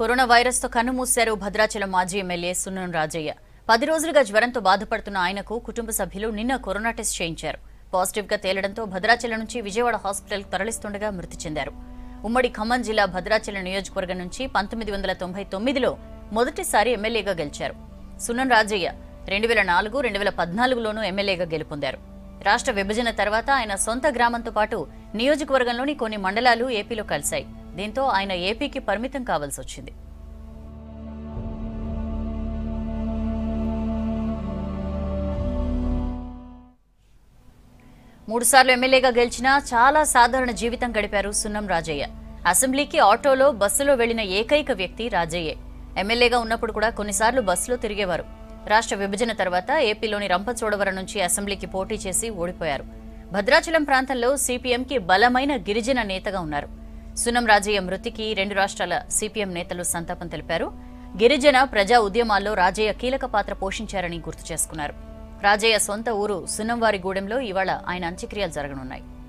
corona virus తో కన్నుమూశారు భద్రాచలం మాజీ ఎమ్మెల్యే సున్నం రాజయ్య పది రోజులుగా జ్వరంతో బాధపడుతున్న ఆయనకు కుటుంబ సభ్యులు నిన్న కరోనా టెస్ట్ చేయించారు పాజిటివ్ గా తేలడంతో భద్రాచలం నుంచి విజయవాడ హాస్పిటల్ తరలిస్తుండగా మృతి చెందారు ఉమ్మడి ఖమ్మం జిల్లా భద్రాచలం నియోజకవర్గం నుంచి పంతొమ్మిది వందల తొంభై తొమ్మిదిలో మొదటిసారి ఎమ్మెల్యేగా గెలిచారు సున్నం రాజయ్య రెండు వేల నాలుగు రెండు వేల పద్నాలుగులోనూ ఎమ్మెల్యేగా గెలుపొందారు రాష్ట్ర విభజన తర్వాత ఆయన సొంత గ్రామంతో పాటు నియోజకవర్గంలోని కొన్ని మండలాలు ఏపీలో కలిశాయి దీంతో ఆయన ఏపీకి పరిమితం కావాల్సి వచ్చింది మూడుసార్లు ఎమ్మెల్యేగా గెలిచినా చాలా సాధారణ జీవితం గడిపారు సున్నం రాజయ్య అసెంబ్లీకి ఆటోలో బస్సులో వెళ్లిన ఏకైక వ్యక్తి రాజయ్యే ఎమ్మెల్యేగా ఉన్నప్పుడు కూడా కొన్నిసార్లు బస్సులో తిరిగేవారు రాష్ట్ర విభజన తర్వాత ఏపీలోని రంపచోడవరం నుంచి అసెంబ్లీకి పోటీ చేసి ఓడిపోయారు భద్రాచలం ప్రాంతంలో సిపిఎంకి బలమైన గిరిజన నేతగా ఉన్నారు సున్నం రాజయ్య మృతికి రెండు రాష్ట్రాల సిపిఎం నేతలు సంతాపం తెలిపారు గిరిజన ప్రజా ఉద్యమాల్లో రాజయ్య కీలక పాత్ర పోషించారని గుర్తు చేసుకున్నారు రాజయ్య సొంత ఊరు సున్నంవారిగూడెంలో ఇవాళ ఆయన అంత్యక్రియలు జరగనున్నాయి